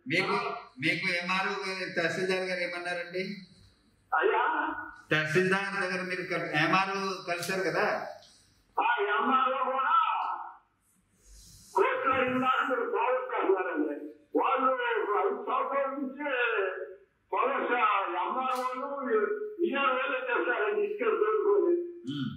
మీకు మీకు ఎంఆర్ఓ తహసీల్దార్ గారు ఏమన్నారండి అయ్యా తహసీల్దార్ దగ్గర మీరు ఎంఆర్ఓ కలిసారు కదా ఆ ఎంఆర్ఓ కూడా కోర్టులో ఉన్నారు మీరు బాగుంటున్నారండి వాళ్ళు ఐదు సంవత్సరాల నుంచి పొలస ఎంఆర్ఓలు ఇయర్ వేలు చేశారండి ఇసుక దొరుకుని ఉమ్.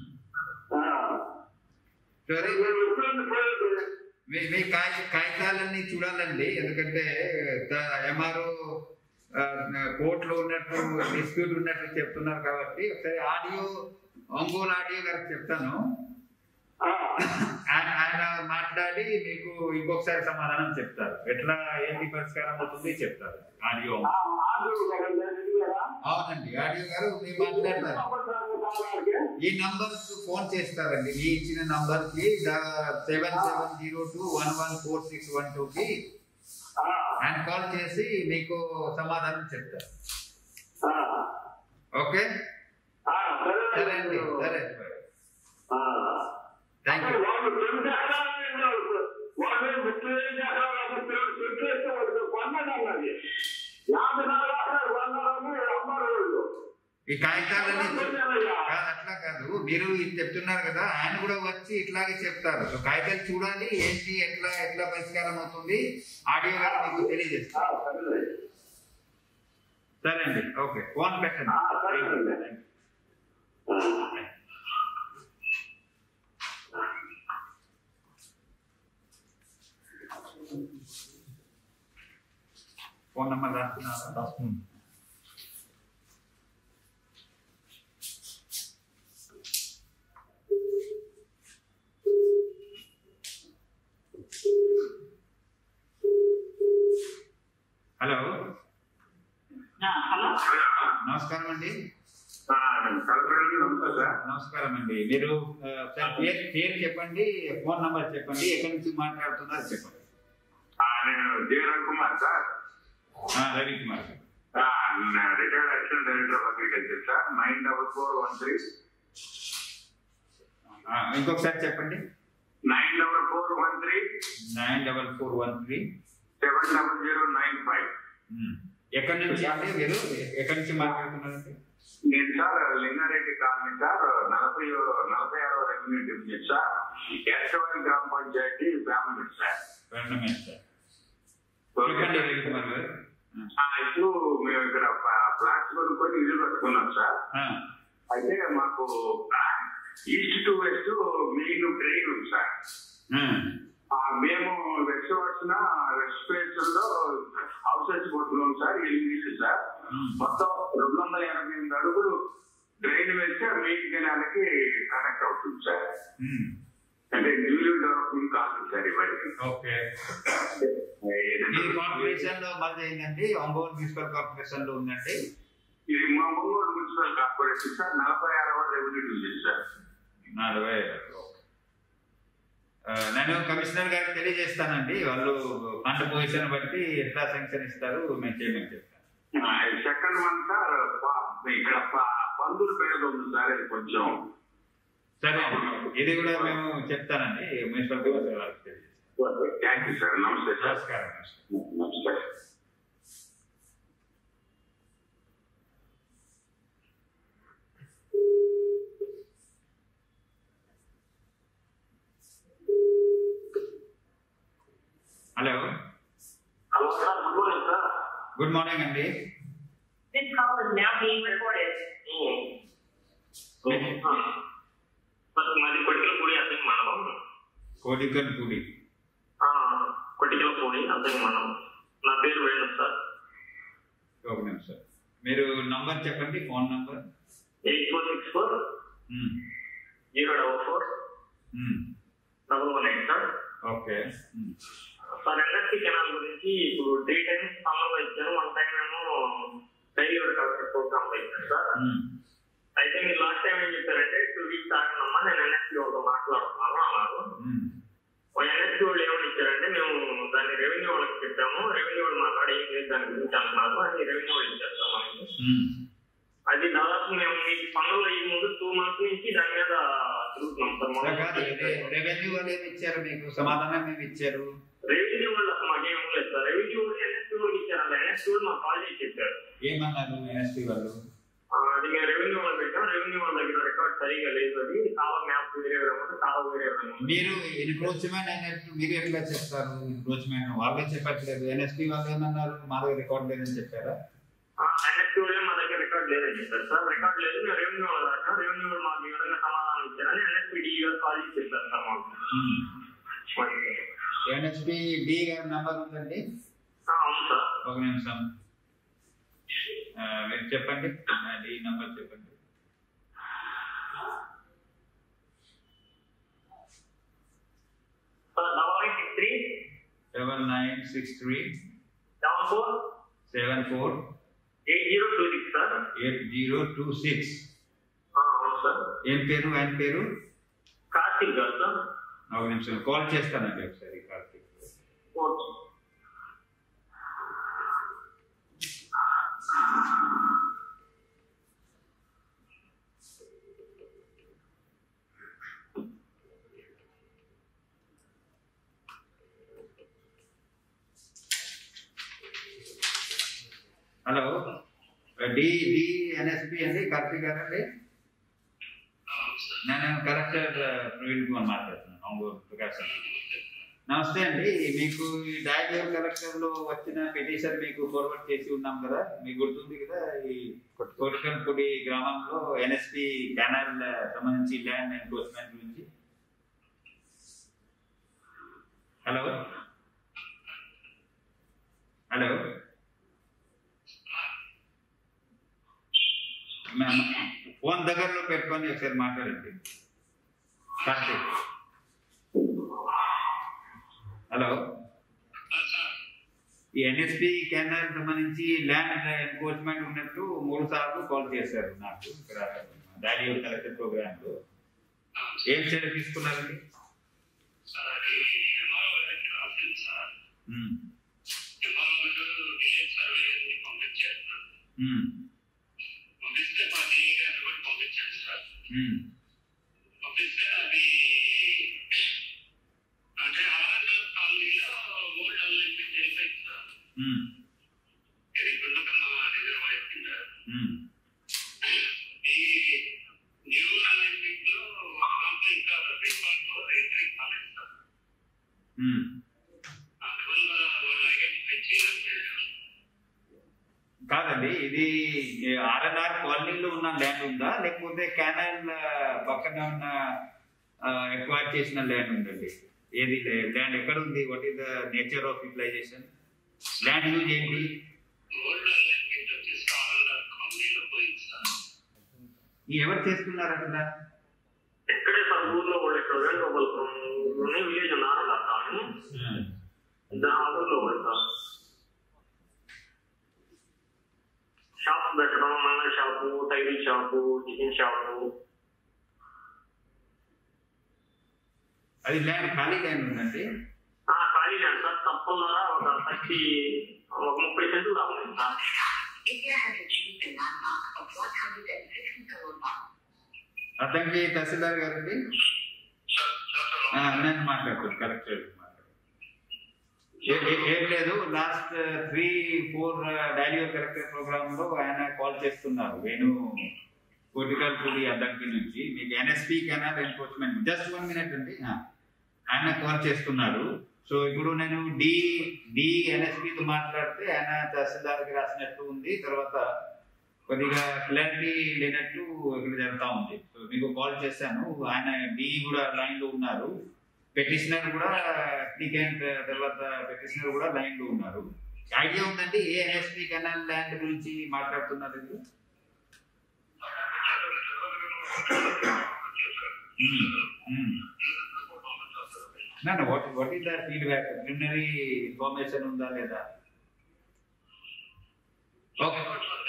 సరే ఎప్పుడైనా పోయేది మీ మీ కాగి కాగితాలన్నీ చూడాలండి ఎందుకంటే ఎంఆర్ఓ కోర్టులో ఉన్నట్టు డిస్ప్యూట్ ఉన్నట్టు చెప్తున్నారు కాబట్టి ఒకసారి ఆడియో ఒంగోలు ఆడియో గారికి చెప్తాను ఆ, ఆయన ఆయన మాట్లాడి మీకు ఇంకొకసారి సమాధానం చెప్తారు ఎట్లా ఏంటి పరిష్కారం అవుతుంది చెప్తారు ఆడియో ఆ, ఆర్డర్ కదండి, ఇది కదా. అవునండి ఆడియో గారు మీరు మాట్లాడతారు సంవత్సరానికి కాలానికి ఈ నంబర్ ఫోన్ చేస్తారండి మీ ఇచ్చిన నంబర్ కి seven seven zero two one one four six one two కి ఆ, ఆయన కాల్ చేసి మీకు సమాధానం చెప్తారు ఆ, ఓకే ఆ, సరే సరే అండి సరే ఆ. థ్యాంక్ యూ వాళ్ళు రెండు ఎకరాలు ఉన్నారు. వాళ్ళు ముప్పై ఐదు ఎకరాలు ముప్పై ఏడు చెట్లు వేస్తే వాళ్ళకి కొన్నది అన్నది యాభై నాలుగు ఎకరాలు కొన్నారని అమ్మారు వాళ్ళు. ఈ కాగితాలన్నీ కొన్నారయ్యా. కాదు అట్లా కాదు మీరు ఇది చెప్తున్నారు కదా ఆయన కూడా వచ్చి ఇట్లాగే చెప్తారు సో కాగితాలు చూడాలి ఏంటి ఎట్లా ఎట్లా పరిష్కారం అవుతుంది ఆడియో గారు మీకు ఆ, తెలియజేస్తారు సరేలే. సరే అండి ఓకే ఫోన్ పెట్టండి ఆ, సరే అండి. ఆ. ఫోన్ నెంబర్ రాస్తున్నారా హలో హలో నమస్కారం అండి ఆ, కలెక్టర్ నమస్తే సార్ నమస్కారం అండి మీరు ఆ, సార్ పేరు పేరు చెప్పండి ఫోన్ నంబర్ చెప్పండి ఎక్కడి నుంచి మాట్లాడుతున్నారు చెప్పండి ఆ, నేను జీవన్ కుమార్ సార్ ఆ, రవి కుమార్ గారు. Retired assistant director of agriculture sir nine double four one three ఆ, ఇంకొకసారి చెప్పండి nine double four one three nine double four one three seven double zero nine five ఎక్కడి నుంచి అంటే మీరు ఎక్కడి నుంచి మాట్లాడుతున్నారండి నేను సార్ లింగారెడ్డి కాలనీ సార్ నలభై నలభై ఆరో రెవెన్యూ డివిజన్ సార్ ఎస్టవల్ గ్రామ పంచాయతీ ఫ్యామిలీ సార్ రెండమే సార్ చెప్పండి రవి కుమార్ గారు ఆ, ఇప్పుడు మేము ఇక్కడ ఫ్లాట్స్ కొనుక్కొని ఇల్లు కట్టుకున్నాం సార్ ఆ, అయితే మాకు east to west main drain ఉంది సార్ ఆ, ఆ, మేము వెస్ట్ వచ్చిన వెస్ట్ ఫేస్ లో హౌసెస్ కొట్టుకున్నాం సార్ ఎనిమిది ఇల్లు సార్ ఉమ్. మొత్తం రెండు వందల ఎనభై ఎనిమిది అడుగులు డ్రైన్ వేస్తే మెయిన్ కెనాల్కి కనెక్ట్ అవుతుంది సార్ ఉమ్, అంటే న్యూలీ డెవలప్మెంట్ కాదు సార్ ఇవన్నీ ఓకే ఇది కార్పొరేషన్ లో మాది ఏంటంటే ఒంగోలు మున్సిపల్ కార్పొరేషన్ లో ఉందండి ఇది మా ఒంగోలు మున్సిపల్ కార్పొరేషన్ సార్ నలభై ఆరవ రెవెన్యూ డివిజన్ సార్ నలభై ఆ, నేను కమిషనర్ గారికి తెలియజేస్తానండి వాళ్ళు ఫండ్ పొజిషన్ బట్టి ఎట్లా శాంక్షన్ ఇస్తారు మేము చేయమని చెప్తాను సెకండ్ వన్ సార్ ప- ఇక్కడ ప- పందుల పేరు ఉంది సార్ ఇది కొంచెం సరే అండి ఇది కూడా మేము చెప్తానండి మున్సిపల్ కమిషనర్ గారికి తెలియజేస్తాను థ్యాంక్ యూ సార్ నమస్తే సార్ నమస్కారం నమస్కారం నమస్తే hello hello sir good morning sir good morning అండి This call is now being recorded. Sir మాది కొట్టికల పూడి అర్థం మనం కోడికల్ పూడి కొట్టికల పూడి అర్థం మనం నా పేరు వేణు సార్ ఒక నిమిషం మీరు నంబర్ చెప్పండి phone number eight four six four zero double four double one eight sir okay sir NSC canal గురించి ఇప్పుడు త్రీ టైమ్స్ సమ్మర్లో ఇచ్చాను వన్ టైం ఏమో డైలీ కలెక్టర్ ప్రోగ్రామ్ లో ఇచ్చాను సార్ అయితే మీరు లాస్ట్ టైం ఏం చెప్పారంటే టూ వీక్స్ ఆగినమ్మా నేను ఎన్ఎస్సి వాళ్ళతో మాట్లాడుతున్నాను అన్నారు ఎన్ఎస్సి వాళ్ళు ఏమని ఇచ్చారంటే మేము దాన్ని రెవెన్యూ వాళ్ళకి చెప్పాము రెవెన్యూ వాళ్ళు మాట్లాడి ఏం లేదు దాని గురించి అంటున్నారు అని రెవెన్యూ వాళ్ళు ఇచ్చారు సార్ మనకి అది దాదాపు మేము మీకు పనులు ఈ ముందు టూ మంత్స్ నుంచి దాని మీద తిరుగుతున్నాం సార్ మొన్న రెవెన్యూ వాళ్ళు ఏమి ఇచ్చారు మీకు సమాధానం ఏమి ఇచ్చారు రెవెన్యూ వాళ్ళు అసలు మాకేం లేదు సార్ రెవెన్యూ వాళ్ళు ఎన్ఎస్సి వాళ్ళకి ఇచ్చారు ఎన్ఎస్టీ వాళ్ళు మాకు కాల్ చేసి చెప్పారు ఏమన్నారు ఎన్ఎస్పీ వాళ్ళు ఆ, అది మేము రెవెన్యూ వాళ్ళు పెట్టాం రెవెన్యూ వాళ్ళ దగ్గర రికార్డ్ సరిగా లేదు అది కావ మ్యాప్ వేరే విధంగా కావ వేరే విధంగా ఉంది. మీరు ఎన్క్రోచ్మెంట్ అయినట్టు మీరు ఎట్లా చెప్తారు ఎన్క్రోచ్మెంట్ వాళ్ళే చెప్పట్లేదు ఎన్ఎస్పీ వాళ్ళు ఏమన్నారు మా దగ్గర రికార్డ్ లేదని చెప్పారా ఎన్ఎస్టీ వాళ్ళే మా దగ్గర రికార్డ్ లేదని చెప్పారు సార్ రికార్డ్ లేదు మేము రెవెన్యూ వాళ్ళు రాసాం రెవెన్యూ వాళ్ళు మాకు ఈ విధంగా సమాధానం ఇచ్చారని ఎన్ఎస్పీ డి గారు కాల్ చేసి చెప్పారు సార్ మాకు ఎన్ఎస్పీ డి గారి నంబర్ ఉందండి ఆ, అవును సార్ ఒక నిమిషం ఆ, మీరు చెప్పండి ఆ, డి నంబర్ చెప్పండి sir double nine six three seven nine six three double four seven four eight zero two six sir eight zero two six ఆ, అవును సార్ ఏం పేరు ఆయన పేరు కార్తీక్ గారు సార్ ఒక నిమిషం కాల్ చేస్తానండి ఒకసారి Karthik okay hello D D NSP అండి కార్తీక్ గారు అండి నేను కలెక్టర్ ప్రవీణ్ కుమార్ మాట్లాడుతున్నాను ఒంగోలు ప్రకాశం నమస్తే అండి మీకు ఈ డయాగ్రామ్ కలెక్టర్ లో వచ్చిన పిటిషన్ మీకు ఫార్వర్డ్ చేసి ఉన్నాం కదా మీకు గుర్తుంది కదా ఈ కోటికల్పూడి గ్రామంలో ఎన్ఎస్పి కెనాల్ సంబంధించి ల్యాండ్ ఎన్క్రోచ్మెంట్ గురించి హలో హలో మ్యామ్, ఫోన్ దగ్గరలో పెట్టుకొని ఒకసారి మాట్లాడండి కార్తీక్ హలో ఈ ఎన్ఎస్పి కెనాల్ సంబంధించి ల్యాండ్ ఎన్ఫోర్స్మెంట్ ఉన్నట్టు మూడు సార్లు కాల్ చేశారు నాకు ఇక్కడ డాడీ కలెక్టర్ ప్రోగ్రామ్ లో ఏం చర్య తీసుకున్నారండి సార్ అది ఎంఆర్ఓ గారికి రాసింది సార్ ఉమ్, ఎంఆర్ఓ గారు విలేజ్ సర్వే పంపించారు సార్ ఉమ్, పంపిస్తే మా డిఏ గారిని కూడా పంపించారు సార్ ఉమ్, పంపిస్తే అది అంటే ఆర్ఆర్ కాలనీలో ఓల్డ్ అలైన్మెంట్ వెళ్ళిపోయింది సార్ ఉమ్, ఇది గుండకమ్మ రిజర్వాయర్ కింద ఉమ్. ఈ న్యూ అలైన్మెంట్ లో ఒక దాంట్లో ఇంకా రికార్డ్ లో ఎంట్రీ కాలేదు సార్ ఉమ్. అందువల్ల వాళ్ళు ఐడెంటిఫై చేయలేకపోయారు కాదండి ఇది ఆర్ఎన్ఆర్ కాలనీలో ఉన్న ల్యాండ్ ఉందా లేకపోతే కెనాల్ పక్కన ఉన్న ఎక్వైర్ చేసిన ల్యాండ్ ఉందండి ఏది ల్యాండ్ ఎక్కడ ఉంది what is the nature of utilization land use ఏంటి ఓల్డ్ అలైన్మెంట్ వచ్చేసి ఆర్ఆర్ కాలనీలో పోయింది సార్ ఈ ఎవరు చేసుకున్నారు అట్లా ఇక్కడే సార్ ఊర్లో వాళ్ళు ఇక్కడ వేణుగోపాలపురం విలేజ్ ఉన్నారు కానీ దా ఊర్లో వాళ్ళు సార్ షాప్ పెట్టడం మంగళ shop tile shop chicken shop అది ల్యాండ్ ఖాళీ ల్యాండ్ ఉందండి ఆ, ఖాళీ ల్యాండ్ సార్ తప్పకుండా ఒక థర్టీ ఒక ముప్పై సెంట్లు దాకా ఉంది sir India has achieved a landmark of 160 crore mark. అతనికి తహసీల్దార్ గారండి ఆ, నేను మాట్లాడుతాను కలెక్టర్ ఏ- ఏ- ఏం లేదు last three four daily collector program లో ఆయన కాల్ చేస్తున్నారు వేణు కోటికల్పూడి అద్దంకి నుంచి మీకు NSP canal enforcement just one minute అండి ఆ, ఆయన కాల్ చేస్తున్నారు సో ఇప్పుడు నేను డి డి ఎన్ఎస్పితో మాట్లాడితే ఆయన తహసీల్దార్కి రాసినట్టు ఉంది తర్వాత కొద్దిగా క్లారిటీ లేనట్టు ఇక్కడ జరుగుతా ఉంది సో మీకు కాల్ చేశాను ఆయన డి కూడా లైన్ లో ఉన్నారు పెటిషనర్ కూడా అప్లికెంట్ తర్వాత పెటిషనర్ కూడా లైన్ లో ఉన్నారు ఐడియా ఉందండి ఏ ఎన్ఎస్పి కెనాల్ ల్యాండ్ గురించి మాట్లాడుతున్నారు ఇది what what is the feedback preliminary information ఉందా లేదా ఓకే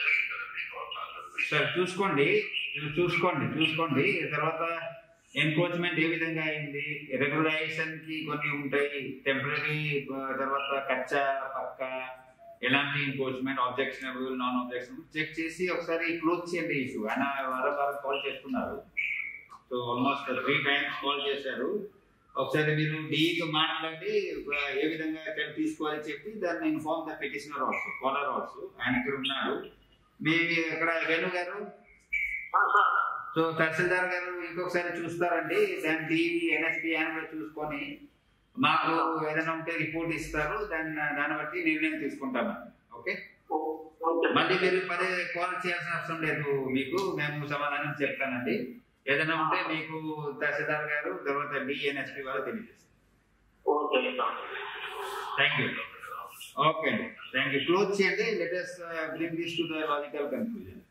సార్ చూసుకోండి చూ- చూసుకోండి చూసుకోండి తర్వాత ఎన్క్రోచ్మెంట్ ఏ విధంగా అయింది రెగ్యులరైజేషన్ కి కొన్ని ఉంటాయి టెంపరీ తర్వాత కచ్చా పక్క ఎలాంటి encroachment objectionable non objectionable check చేసి ఒకసారి క్లోజ్ చేయండి ఇష్యూ ఆయన వారం వారం కాల్ చేస్తున్నారు so almost three times call చేశారు ఒకసారి మీరు డీకి మాట్లాడి ఆ, ఏ విధంగా ఎక్కడ తీసుకోవాలని చెప్పి దాన్ని inform the petitioner also caller also ఆయన ఇక్కడ ఉన్నారు మీ ఇక్కడ వేణు గారు ఆ, సార్ సో తహసీల్దార్ గారు ఇంకొకసారి చూస్తారండి దాని టీవీ ఎన్ఎస్పి అని కూడా చూసుకొని మాకు ఏదైనా ఉంటే రిపోర్ట్ ఇస్తారు దాన్ని దాన్ని బట్టి నిర్ణయం తీసుకుంటాము ఓకే ఓకే మళ్ళీ మీరు పదే కాల్ చేయాల్సిన అవసరం లేదు మీకు మేము సమాధానం చెప్తానండి ఏదైనా ఉంటే మీకు తహసీల్దార్ గారు తర్వాత డిఎన్ఎస్పి వారు తెలియజేస్తారు okay sir thank you okay అండి థ్యాంక్ యూ క్లోజ్ చేయండి latest bring this to the logical conclusion